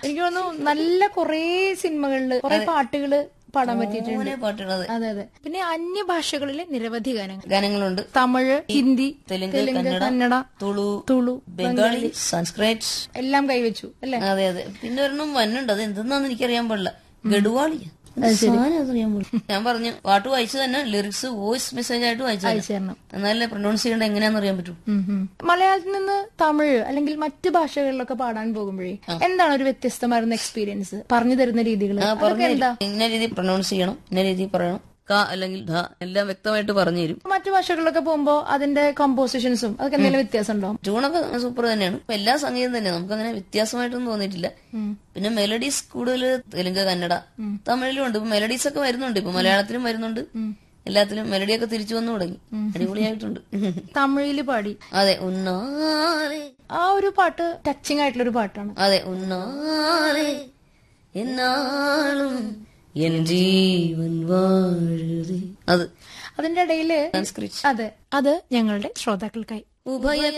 എനിക്ക് തോന്നുന്നു നല്ല കുറേ സിനിമകളില് കുറെ പാട്ടുകള് പാടാൻ പറ്റിയിട്ടുണ്ട് അങ്ങനെ പാട്ടുള്ളത് അതെ അതെ പിന്നെ അന്യഭാഷകളിലെ നിരവധി ഗാനങ്ങൾ ഗാനങ്ങളുണ്ട് തമിഴ് ഹിന്ദി തെലുങ്ക് തെലുങ്ക് കന്നഡ കന്നഡ തുളു തുളു ബംഗാളി സംസ്കൃത് എല്ലാം കൈവച്ചു അല്ലെ അതെ അതെ പിന്നെ ഒരെണ്ണം വന്നുണ്ട് അത് എന്തെന്നാന്ന് എനിക്കറിയാൻ പാടില്ല ഗഡുവാളി സാധനം അതറിയാൻ പാടില്ല ഞാൻ പറഞ്ഞു പാട്ട് വായിച്ചു തന്നെ ലിറിക്സ് വോയിസ് മെസ്സേജ് ആയിട്ട് വായിച്ചു അയച്ചു തരണം എന്നാലേ പ്രൊനൗൺസ് ചെയ്യേണ്ട എങ്ങനെയാന്ന് അറിയാൻ പറ്റൂ ഉം ഉം. മലയാളത്തിൽ നിന്ന് തമിഴ് അല്ലെങ്കിൽ മറ്റ് ഭാഷകളിലൊക്കെ പാടാൻ പോകുമ്പോഴേ എന്താണ് ഒരു വ്യത്യസ്തമായിരുന്ന എക്സ്പീരിയൻസ് പറഞ്ഞു തരുന്ന രീതികൾ ആ അതൊക്കെ പറഞ്ഞു എന്താ ഇന്ന രീതി പ്രൊനൗൺസ് ചെയ്യണം ഇന്ന രീതി പറയണം ക അല്ലെങ്കിൽ ധ എല്ലാം വ്യക്തമായിട്ട് പറഞ്ഞു തരും മറ്റു ഭാഷകളിലൊക്കെ പോകുമ്പോ അതിന്റെ കോമ്പോസിഷൻസും അതൊക്കെ എന്തെങ്കിലും വ്യത്യാസം ഉണ്ടോ ട്യൂണൊക്കെ സൂപ്പർ തന്നെയാണ് ഇപ്പൊ എല്ലാ സംഗീതം തന്നെയാണ് നമുക്ക് അങ്ങനെ വ്യത്യാസമായിട്ടൊന്നും തോന്നിയിട്ടില്ല പിന്നെ മെലഡീസ് കൂടുതൽ തെലുങ്ക് കന്നഡ തമിഴിലും ഉണ്ട് ഇപ്പൊ മെലഡീസ് ഒക്കെ വരുന്നുണ്ട് ഇപ്പൊ മലയാളത്തിലും വരുന്നുണ്ട് എല്ലാത്തിലും മെലഡിയൊക്കെ തിരിച്ചു വന്നു തുടങ്ങി അടിപൊളിയായിട്ടുണ്ട് തമിഴില് പാടി അതെ ഉന്നാലേ ആ ഒരു പാട്ട് ടച്ചിങ് ആയിട്ടുള്ള ഒരു പാട്ടാണ് അതെ ഉന്നാലേ എന്നാളും എൻ ജീവൻ വാഴുതേ അത് അതിന്റെ ഇടയില് സംസ്കൃത് അതെ അത് ഞങ്ങളുടെ ശ്രോതാക്കൾക്കായി ഉഭയ